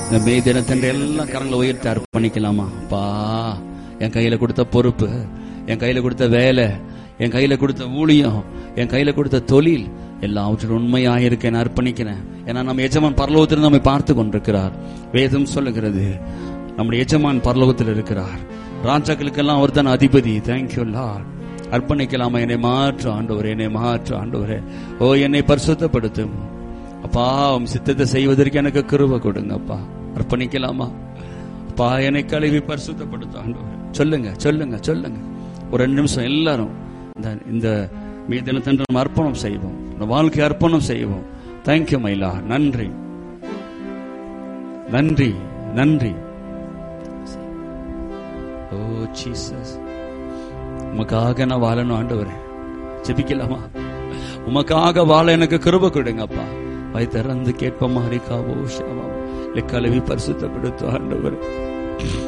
இந்த மே தினத்தன்று எல்லாம் கரங்களை உயர்த்தி அர்ப்பணிக்கலாமா பா என் கையில கொடுத்த பொறுப்பு என் கையில கொடுத்த வேலை என் கையில கொடுத்த ஊழியம் என் கையில கொடுத்த தொழில் எல்லாவற்றிலும் உண்மையாயிருக்கேன் அர்ப்பணிக்கிறேன் ஏன்னா நம்ம எஜமான் பரலோகத்தில் நம்மை பார்த்து கொண்டிருக்கிறார் வேதம் சொல்லுகிறது நம்முடைய எஜமான் பரலோகத்தில் இருக்கிறார் ராஜாக்களுக்கெல்லாம் அவர் தான் அதிபதி தேங்க்யூ லார்ட் அர்ப்பணிக்கலாமா என்னை மாற்று ஆண்டவர் என்னை மாற்று ஆண்டவரே ஓ என்னை பரிசுத்தப்படுத்தும் அப்பா உம் சித்தத்தை செய்வதற்கு எனக்கு கிருபை கொடுங்க அப்பா அர்ப்பணிக்கலாமா அப்பா என்னை கழுவி பரிசுத்தப்படுத்தும் ஆண்டவர் சொல்லுங்க சொல்லுங்க சொல்லுங்க ஒரு ரெண்டு நிமிஷம் எல்லாரும் இந்த இந்த மீ தினத்தன்று நம்ம அர்ப்பணம் செய்வோம் இந்த வாழ்க்கை அர்ப்பணம் செய்வோம் தேங்க்யூ மைலா நன்றி நன்றி நன்றி ஓ ஜீசஸ் உமக்காக நான் வாழணும் ஆண்டவரே ஜெபிக்கலாமா உமக்காக வாழ எனக்கு கிருப கொடுங்கப்பா வை திறந்து கேட்ப மாதிரி காவோ ஷாவா கழுவி பரிசுத்தப்படுத்து ஆண்டவரே